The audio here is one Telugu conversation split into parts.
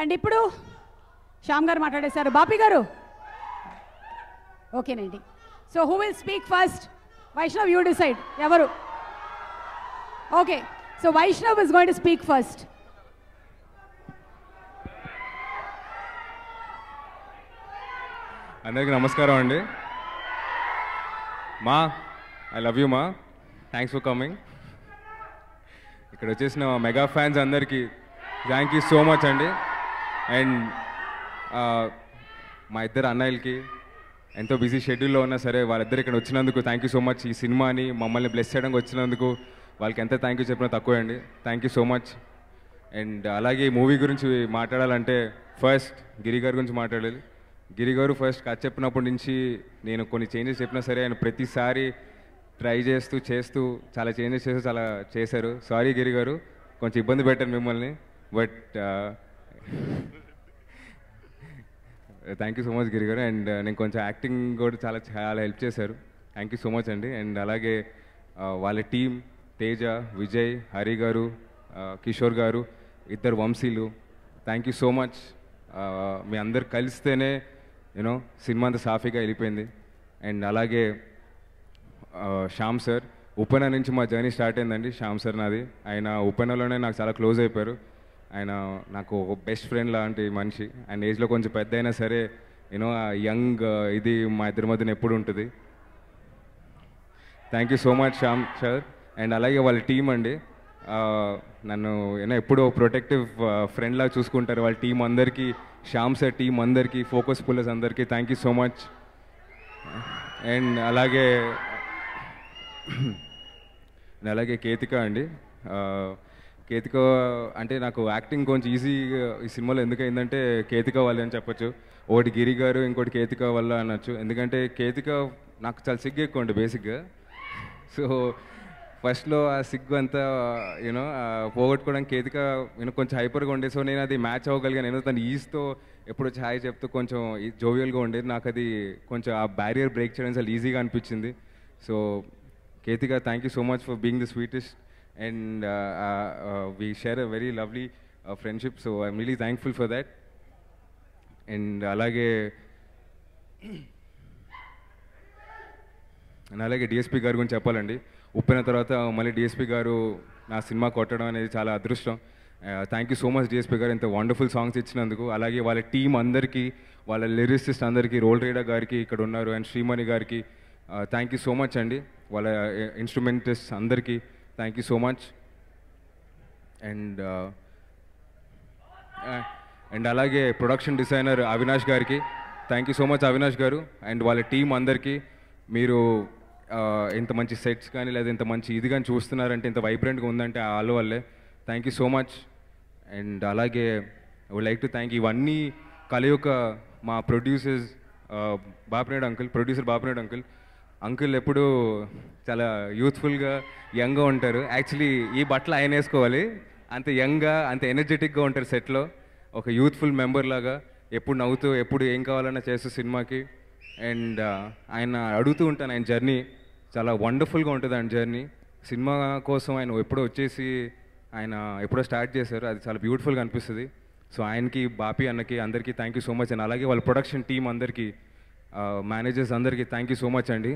అండ్ ఇప్పుడు శ్యామ్ గారు మాట్లాడేశారు బాపి గారు ఓకేనండి so who will speak first Vaishnav you decide ఎవరు okay so Vaishnav is going to speak first అందరికీ నమస్కారం అండి మా ఐ లవ్ యూ మా థ్యాంక్స్ ఫర్ కమింగ్ ఇక్కడ వచ్చేసిన మెగా ఫ్యాన్స్ అందరికీ థ్యాంక్ యూ సో మచ్ అండి అండ్ మా ఇద్దరు అన్నయ్యలకి ఎంతో బిజీ షెడ్యూల్లో ఉన్నా సరే వాళ్ళిద్దరు ఇక్కడ వచ్చినందుకు థ్యాంక్ యూ సో మచ్ ఈ సినిమాని మమ్మల్ని బ్లెస్ చేయడానికి వచ్చినందుకు వాళ్ళకి ఎంత థ్యాంక్ యూ చెప్పినా తక్కువే అండి thank you so much and అలాగే ఈ మూవీ గురించి మాట్లాడాలంటే ఫస్ట్ గిరి గారి గురించి మాట్లాడాలి గిరి గారు ఫస్ట్ కథ చెప్పినప్పటి నుంచి నేను కొన్ని చేంజెస్ చెప్పినా సరే ఆయన ప్రతిసారి ట్రై చేస్తూ చేస్తూ చాలా చేంజెస్ చేస్తూ చాలా చేశారు సారీ గిరి గారు కొంచెం ఇబ్బంది పెట్టాను మిమ్మల్ని but thank you so much Giri garu and నేను కొంచెం యాక్టింగ్ కూడా చాలా చాలా హెల్ప్ చేశారు థ్యాంక్ యూ సో మచ్ అండి అండ్ అలాగే ఆ, వాళ్ళ టీం తేజ విజయ్ హరి గారు ఆ, కిషోర్ గారు ఇద్దరు వంశీలు థ్యాంక్ యూ సో మచ్ మీ అందరు కలిస్తేనే యూనో సినిమా అంతా సాఫీగా వెళ్ళిపోయింది అండ్ అలాగే ఆ, శ్యామ్ సార్ ఉపెన నుంచి మా జర్నీ స్టార్ట్ అయిందండి శ్యామ్ సార్ నాది ఆయన ఉపెనలోనే నాకు చాలా క్లోజ్ అయిపోయారు ఆయన నాకు ఒక బెస్ట్ ఫ్రెండ్ లాంటి మనిషి ఆయన ఏజ్లో కొంచెం పెద్ద అయినా సరే యూనో యంగ్ ఇది మా ఇద్దరి మధ్యన ఎప్పుడు ఉంటుంది thank you so much Shyam sir and అలాగే వాళ్ళ టీం అండి ఆ, నన్ను ఏదో ఎప్పుడూ ప్రొటెక్టివ్ ఫ్రెండ్ లాగా చూసుకుంటారు వాళ్ళ టీం అందరికీ శ్యామ్ సార్ టీం అందరికీ ఫోకస్ పుల్లర్స్ అందరికీ thank you so much and అలాగే అండ్ అలాగే కేతిక అండి ఆ, కేతిక అంటే నాకు యాక్టింగ్ కొంచెం ఈజీ ఈ సినిమాలో ఎందుకు అయిందంటే కేతిక వాళ్ళే అని చెప్పొచ్చు ఒకటి గిరి గారు ఇంకోటి కేతిక వల్ల అనొచ్చు ఎందుకంటే కేతిక నాకు చాలా సిగ్గు ఎక్కువ అండి బేసిక్గా సో ఫస్ట్లో ఆ సిగ్గు అంతా యూనో పోగొట్టుకోవడానికి కేతిక యూనో కొంచెం హైపర్గా ఉండే సో నేను అది మ్యాచ్ అవ్వగలిగాను నేను తను ఈజ్తో ఎప్పుడు వచ్చి హాయ్ చెప్తూ కొంచెం జోవియల్గా ఉండేది నాకు అది కొంచెం ఆ బ్యారియర్ బ్రేక్ చేయడం చాలా ఈజీగా అనిపించింది so Ketika thank you so much for being the sweetest and we share a very lovely friendship so I'm really thankful for that and అలాగే అండ్ అలాగే డిఎస్పి గారి గురించి చెప్పాలండి ఉప్పిన తర్వాత మళ్ళీ డిఎస్పి గారు నా సినిమా కొట్టడం అనేది చాలా అదృష్టం thank you so much DSP గారు ఇంత వండర్ఫుల్ సాంగ్స్ ఇచ్చినందుకు అలాగే వాళ్ళ టీం అందరికీ వాళ్ళ లిరిసిస్ట్ అందరికీ రోల్ రైడర్ గారికి ఇక్కడ ఉన్నారు అండ్ శ్రీమణి గారికి థ్యాంక్ యూ సో మచ్ అండి వాళ్ళ ఇన్స్ట్రుమెంటిస్ట్ అందరికీ thank you so much and and అలాగే ప్రొడక్షన్ డిజైనర్ అవినాష్ గారికి thank you so much Avinash గారు అండ్ వాళ్ళ టీం అందరికీ మీరు ఆ, ఇంత మంచి సెట్స్ కానీ లేదా ఇంత మంచి ఇది కానీ చూస్తున్నారంటే ఇంత వైబ్రెంట్గా ఉందంటే ఆ వాళ్ళ వల్లే thank you so much and అలాగే వుడ్ లైక్ టు థ్యాంక్ ఇవన్నీ కలయుక మా producers Bapinadu uncle producer Bapinadu uncle uncle ఎప్పుడు చాలా యూత్ఫుల్గా యంగ్గా ఉంటారు యాక్చువల్లీ ఈ బట్టలు ఆయన వేసుకోవాలి అంత యంగ్గా అంత ఎనర్జెటిక్గా ఉంటారు సెట్లో ఒక యూత్ఫుల్ మెంబర్ లాగా ఎప్పుడు నవ్వుతూ ఎప్పుడు ఏం కావాలన్నా చేస్తూ సినిమాకి అండ్ ఆయన అడుగుతూ ఉంటాను ఆయన జర్నీ చాలా వండర్ఫుల్గా ఉంటుంది ఆయన జర్నీ సినిమా కోసం ఆయన ఎప్పుడో వచ్చేసి ఆయన ఎప్పుడో స్టార్ట్ చేశారు అది చాలా బ్యూటిఫుల్గా అనిపిస్తుంది సో ఆయనకి బాపి అన్నకి అందరికీ thank you so much and అలాగే వాళ్ళ ప్రొడక్షన్ టీం అందరికీ మేనేజర్స్ అందరికీ థ్యాంక్ యూ సో మచ్ అండి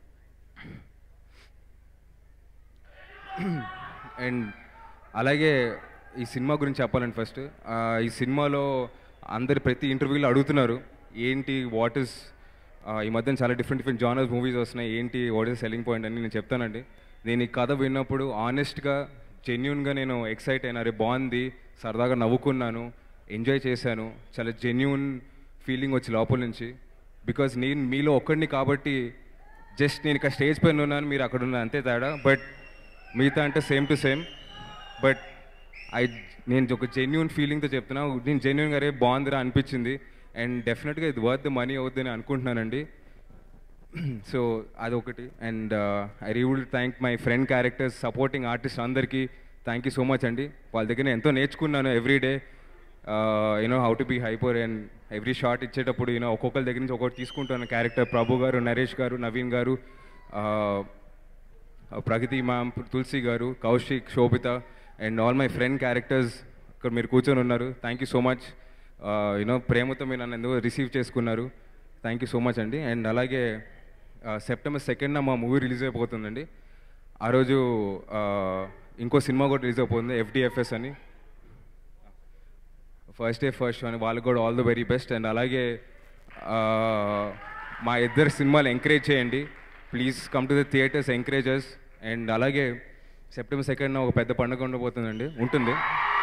అండ్ అలాగే ఈ సినిమా గురించి చెప్పాలండి ఫస్ట్ ఈ సినిమాలో అందరు ప్రతి ఇంటర్వ్యూలో అడుగుతున్నారు ఏంటి వాట్ ఇస్ ఈ మధ్యన చాలా డిఫరెంట్ డిఫరెంట్ జానర్స్ మూవీస్ వస్తున్నాయి ఏంటి వాట్ ఇస్ సెల్లింగ్ పాయింట్ అని నేను చెప్తానండి నేను ఈ కథ విన్నప్పుడు ఆనెస్ట్గా జెన్యున్గా నేను ఎక్సైట్ అయినా రే బాగుంది సరదాగా నవ్వుకున్నాను ఎంజాయ్ చేశాను చాలా జెన్యున్ ఫీలింగ్ వచ్చి లోపల నుంచి బికాజ్ నేను మీలో ఒక్కడిని కాబట్టి జస్ట్ నేను ఇక్కడ స్టేజ్ పైన ఉన్నాను మీరు అక్కడ ఉన్నారు అంతే తేడా బట్ మిగతా అంటే same to same but I నేను ఒక జెన్యున్ ఫీలింగ్తో చెప్తున్నా నేను జెన్యున్గా రే బాగుందిరా అనిపించింది అండ్ డెఫినెట్గా ఇది వర్త్ మనీ అవుద్దని అనుకుంటున్నానండి సో అదొకటి and I real thank my friend characters supporting artist అందరికీ థ్యాంక్ యూ సో మచ్ అండి వాళ్ళ దగ్గర నేను ఎంతో నేర్చుకున్నాను every day you know how to be hyper and every shot ఇచ్చేటప్పుడు యూనో ఒక్కొక్కరి దగ్గర నుంచి ఒక్కొక్కటి తీసుకుంటాను క్యారెక్టర్ ప్రభు గారు నరేష్ గారు నవీన్ గారు uh, ప్రగతి మ్యామ్ తులసి గారు Kaushik Sobhita and all my friend characters ఇక్కడ మీరు కూర్చొని ఉన్నారు thank you so much you know ప్రేమతో మీరు నన్ను ఎందుకో రిసీవ్ చేసుకున్నారు థ్యాంక్ యూ సో మచ్ అండి అండ్ అలాగే సెప్టెంబర్ సెకండ్న మా మూవీ రిలీజ్ అయిపోతుందండి ఆ రోజు ఆ, ఇంకో సినిమా కూడా రిలీజ్ అయిపోతుంది ఎఫ్డిఎఫ్ఎస్ అని ఫస్ట్ డే ఫస్ట్ షో అని వాళ్ళకి కూడా all the very best and అలాగే ఆ, మా ఇద్దరు సినిమాలు ఎంకరేజ్ చేయండి please come to the theatres encouragers and అలాగే సెప్టెంబర్ సెకండ్న ఒక పెద్ద పండుగ ఉండబోతుందండి ఉంటుంది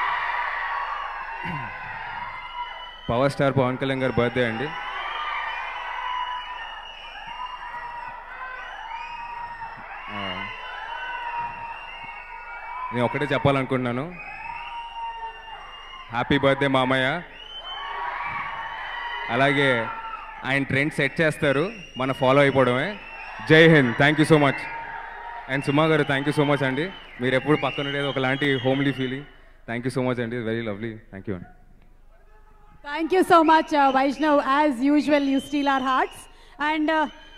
పవర్ స్టార్ పవన్ కళ్యాణ్ గారి బర్త్డే అండి ఆ, నేను ఒకటే చెప్పాలనుకుంటున్నాను హ్యాపీ బర్త్డే మామయ్య అలాగే ఆయన ట్రెండ్ సెట్ చేస్తారు మన ఫాలో అయిపోవడమే జై హింద్ thank you so much and Suma గారు థ్యాంక్ యూ సో మచ్ అండి మీరు ఎప్పుడు పక్కన ఉండేది ఒకలాంటి homely feeling thank you so much అండి వెరీ లవ్లీ థ్యాంక్ యూ అండి Thank you so much, uh, Vaishnav. As usual, you steal our hearts. And uh,